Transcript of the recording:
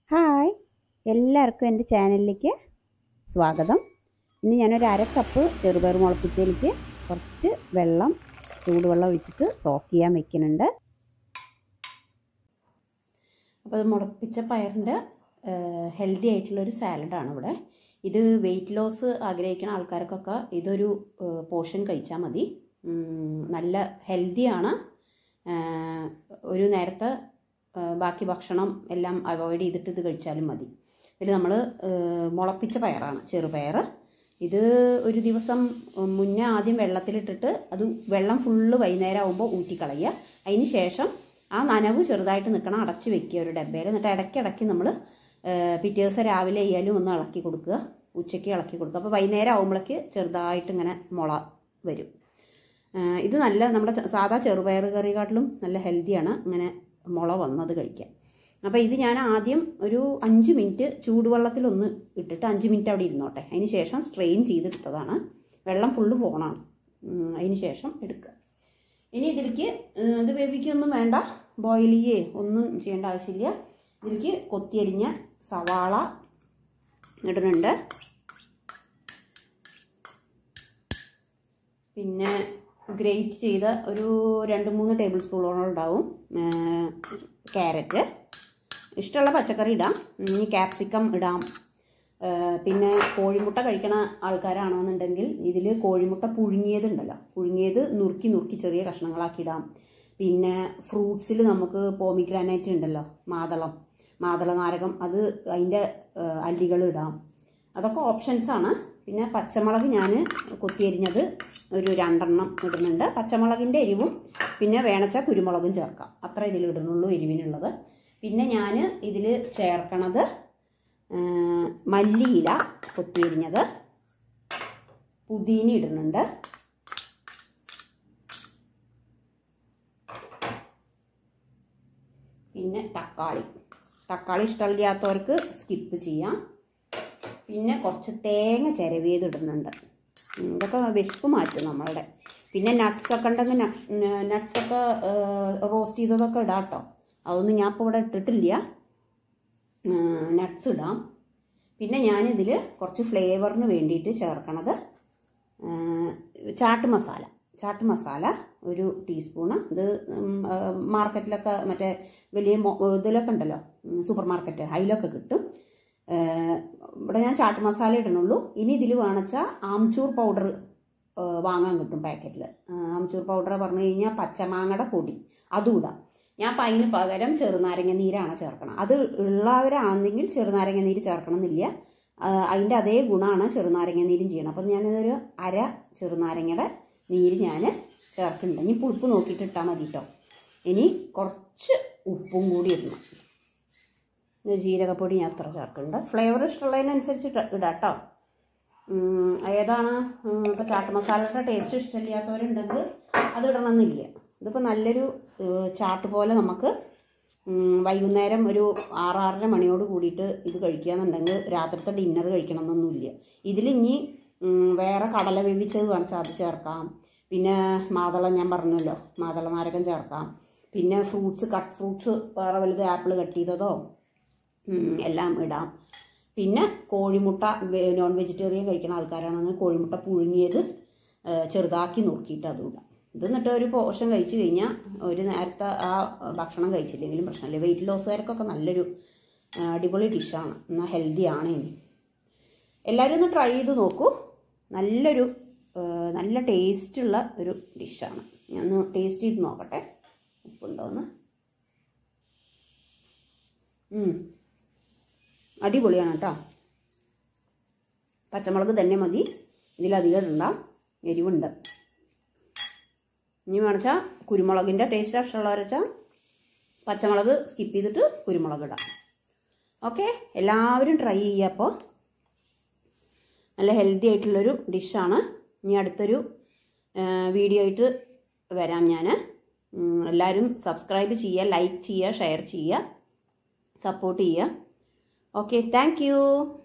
Hi എല്ലാവർക്കും എൻ്റെ ചാനലിലേക്ക് സ്വാഗതം ഇന്ന് ഞാനൊരു അര കപ്പ് ചെറുപയർ മുളപ്പിച്ചതിലേക്ക് കുറച്ച് വെള്ളം ചൂടുവെള്ളം ഒഴിച്ചിട്ട് സോക്ക് ചെയ്യാൻ വെക്കുന്നുണ്ട് അപ്പോൾ അത് മുളപ്പിച്ച പയറിൻ്റെ ഹെൽത്തി ആയിട്ടുള്ളൊരു സാലഡാണ് ഇവിടെ ഇത് വെയിറ്റ് ലോസ് ആഗ്രഹിക്കുന്ന ആൾക്കാർക്കൊക്കെ ഇതൊരു പോർഷൻ കഴിച്ചാൽ മതി ഉം, നല്ല ഹെൽത്തിയാണ് ഒരു നേരത്തെ ആ, ബാക്കി ഭക്ഷണം എല്ലാം അവോയ്ഡ് ചെയ്തിട്ട് ഇത് കഴിച്ചാലും മതി ഇത് നമ്മൾ മുളപ്പിച്ച പയറാണ് ചെറുപയർ ഇത് ഒരു ദിവസം മുന്നേ ആദ്യം വെള്ളത്തിലിട്ടിട്ട് അത് വെള്ളം ഫുള്ള് വൈകുന്നേരം ആകുമ്പോൾ ഊറ്റിക്കളയുക അതിന് ശേഷം ആ നനവ് ചെറുതായിട്ട് നിൽക്കണം അടച്ചു വെക്കുക ഒരു ഡബ്ബയിൽ എന്നിട്ട് ഇടയ്ക്കിടയ്ക്ക് നമ്മൾ പിറ്റേ ദിവസം രാവിലെ ആയാലും ഒന്ന് ഇളക്കി കൊടുക്കുക ഉച്ചയ്ക്ക് ഇളക്കി കൊടുക്കുക അപ്പോൾ വൈകുന്നേരം ആകുമ്പോഴേക്ക് ചെറുതായിട്ട് ഇങ്ങനെ മുള വരും ആ, ഇത് നല്ല നമ്മുടെ ച- സാധാ ചെറുപയർ കറികാട്ടിലും നല്ല ഹെൽത്തിയാണ് ഇങ്ങനെ മുള വന്നത് കഴിക്കാൻ അപ്പോൾ ഇത് ഞാൻ ആദ്യം ഒരു അഞ്ച് മിനിറ്റ് ചൂടുവെള്ളത്തിലൊന്ന് ഇട്ടിട്ട് അഞ്ച് മിനിറ്റ് അവിടെ ഇരുന്നോട്ടെ അതിന് ശേഷം സ്ട്രെയിൻ ചെയ്തെടുത്തതാണ് വെള്ളം ഫുള്ള് പോകണം അതിന് ശേഷം എടുക്കുക ഇനി ഇതിലേക്ക് ഏഹ്, ഇത് വേവിക്കൊന്നും വേണ്ട ബോയിൽ ചെയ്യേ ഒന്നും ചെയ്യേണ്ട ആവശ്യമില്ല ഇതിലേക്ക് കൊത്തിയരിഞ്ഞ സവാള ഇടുന്നുണ്ട് പിന്നെ ഗ്രേറ്റ് ചെയ്ത ഒരു രണ്ട് മൂന്ന് ടേബിൾ സ്പൂണോളം ഉണ്ടാവും ക്യാരറ്റ് ഇഷ്ടമുള്ള പച്ചക്കറി ഇടാം ഇനി ക്യാപ്സിക്കം ഇടാം ആ, പിന്നെ കോഴിമുട്ട കഴിക്കണ ആൾക്കാരാണെന്നുണ്ടെങ്കിൽ ഇതിൽ കോഴിമുട്ട പുഴുങ്ങിയതുണ്ടല്ലോ പുഴുങ്ങിയത് നുറുക്കി നുറുക്കി ചെറിയ കഷ്ണങ്ങളാക്കി ഇടാം പിന്നെ ഫ്രൂട്ട്സിൽ നമുക്ക് പോമിഗ്രാനൈറ്റ് ഉണ്ടല്ലോ മാതളം മാതള നാരകം അത് അതിൻ്റെ അല്ലികൾ ഇടാം അതൊക്കെ ഓപ്ഷൻസ് ആണ് പിന്നെ പച്ചമുളക് ഞാൻ കൊത്തിയരിഞ്ഞത് ഒരു രണ്ടെണ്ണം ഇടുന്നുണ്ട് പച്ചമുളകിൻ്റെ എരിവും പിന്നെ വേണച്ചാൽ കുരുമുളകും ചേർക്കാം അത്ര ഇതിൽ ഇടുന്നുള്ളൂ എരിവിനുള്ളത് പിന്നെ ഞാൻ ഇതിൽ ചേർക്കണത് ആ, മല്ലിയില കൊത്തിയരിഞ്ഞത് പുതിന ഇടുന്നുണ്ട് പിന്നെ തക്കാളി തക്കാളി ഇഷ്ടമില്ലാത്തവർക്ക് സ്കിപ്പ് ചെയ്യാം പിന്നെ കുറച്ച് തേങ്ങ ചിരവിയത് ഇടുന്നുണ്ട് ഉം, ഇതൊക്കെ വിശപ്പ് മാറ്റും നമ്മളുടെ പിന്നെ നട്ട്സൊക്കെ ഉണ്ടെങ്കിൽ നട്ട്സൊക്കെ റോസ്റ്റ് ചെയ്തതൊക്കെ ഇടാം കേട്ടോ അതൊന്നും ഞാൻ ഇപ്പോൾ ഇവിടെ ഇട്ടിട്ടില്ല നട്ട്സ് ഇടാം പിന്നെ ഞാനിതിൽ കുറച്ച് ഫ്ലേവറിന് വേണ്ടിയിട്ട് ചേർക്കണത് ആ, ചാട്ട് മസാല ചാട്ട് മസാല ഒരു ടീസ്പൂണ് ഇത് ഉം, ആ, മാർക്കറ്റിലൊക്കെ മറ്റേ വലിയ മൊ- ഇതിലൊക്കെ ഉണ്ടല്ലോ ഉം, സൂപ്പർ മാർക്കറ്റ് അതിലൊക്കെ കിട്ടും ആ, ഇവിടെ ഞാൻ ചാട്ട് മസാല ഇടണുള്ളൂ ഇനി ഇതിൽ വേണച്ചാൽ ആംചൂർ പൗഡർ വാങ്ങാൻ കിട്ടും പാക്കറ്റിൽ ആംചൂർ പൗഡർ പറഞ്ഞു കഴിഞ്ഞാൽ പച്ചമാങ്ങയുടെ പൊടി അതും ഇടാം ഞാൻ അപ്പം അതിന് പകരം ചെറുനാരങ്ങ നീരാണ് ചേർക്കണം അത് ഉള്ളവരാണെങ്കിൽ ചെറുനാരങ്ങ നീര് ചേർക്കണം എന്നില്ല അതിൻ്റെ അതേ ഗുണമാണ് ചെറുനാരങ്ങ നീരും ചെയ്യണം അപ്പം ഞാനതൊരു അര ചെറുനാരങ്ങയുടെ നീര് ഞാൻ ചേർക്കുന്നുണ്ട് ഇനി പുളിപ്പ് നോക്കിയിട്ട് ഇട്ടാൽ മതി കേട്ടോ ഇനി കുറച്ച് ഉപ്പും കൂടി ഇടണം ഇത് ജീരകപ്പൊടി ഞാൻ അത്ര ചേർക്കുന്നുണ്ട് ഫ്ലേവർ ഇഷ്ടമുള്ളതിനനുസരിച്ച് ഇട- ഇടാം കേട്ടോ ഉം, ഏതാണ് ഇപ്പോൾ ചാട്ട് മസാലയുടെ ടേസ്റ്റ് ഇഷ്ടമില്ലാത്തവരുണ്ടെങ്കിൽ അത് ഇടണമെന്നില്ല ഇതിപ്പോൾ നല്ലൊരു ഏഹ്, ചാട്ട് പോലെ നമുക്ക് ഉം, വൈകുന്നേരം ഒരു ആറാറര മണിയോട് കൂടിയിട്ട് ഇത് കഴിക്കുകയെന്നുണ്ടെങ്കിൽ രാത്രിത്തെ ഡിന്നർ കഴിക്കണമെന്നൊന്നുമില്ല ഇതിൽ ഇനി ഉം, വേറെ കടല വേവിച്ചത് കാണിച്ചാൽ അത് ചേർക്കാം പിന്നെ മാതളം ഞാൻ പറഞ്ഞല്ലോ മാതള നാരകം ചേർക്കാം പിന്നെ ഫ്രൂട്ട്സ് കട്ട് ഫ്രൂട്ട്സ് വേറെ വലുത് ആപ്പിൾ കട്ട് ചെയ്തതോ ഉം, എല്ലാം ഇടാം പിന്നെ കോഴിമുട്ട വെ- നോൺ വെജിറ്റേറിയൻ കഴിക്കുന്ന ആൾക്കാരാണെങ്കിൽ കോഴിമുട്ട പുഴുങ്ങിയത് ആ, ചെറുതാക്കി നുറുക്കിയിട്ട് അതും ഇടാം ഇത് എന്നിട്ട് ഒരു പോർഷൻ കഴിച്ചു കഴിഞ്ഞാൽ ഒരു നേരത്തെ ആ ഭക്ഷണം കഴിച്ചില്ലെങ്കിലും പ്രശ്നമില്ല വെയിറ്റ് ലോസുകാർക്കൊക്കെ നല്ലൊരു ആ, അടിപൊളി ഡിഷാണ് എന്നാൽ ഹെൽത്തി ആണ് ഇനി എല്ലാവരും ഒന്ന് ട്രൈ ചെയ്ത് നോക്കൂ നല്ലൊരു ആ, നല്ല ടേസ്റ്റുള്ള ഒരു ഡിഷാണ് ഞാൻ ഒന്ന് ടേസ്റ്റ് ചെയ്ത് നോക്കട്ടെ ഉപ്പുണ്ടോയെന്ന് ഉം. അടിപൊളിയാണ് കേട്ടോ പച്ചമുളക് തന്നെ മതി ഇതിലധികം ഇടണ്ട എരിവുണ്ട് ഇനി വേണിച്ചാൽ കുരുമുളകിൻ്റെ ടേസ്റ്റ് ഇഷ്ടമുള്ളവർ വെച്ചാൽ പച്ചമുളക് സ്കിപ്പ് ചെയ്തിട്ട് കുരുമുളക് ഇടാം ഓക്കെ എല്ലാവരും ട്രൈ ചെയ്യുക അപ്പോൾ നല്ല ഹെൽത്തി ആയിട്ടുള്ളൊരു ഡിഷാണ് ഇനി അടുത്തൊരു വീഡിയോ ആയിട്ട് വരാം ഞാൻ എല്ലാവരും സബ്സ്ക്രൈബ് ചെയ്യുക ലൈക്ക് ചെയ്യുക ഷെയർ ചെയ്യുക സപ്പോർട്ട് ചെയ്യുക ഓക്കെ താങ്ക് യു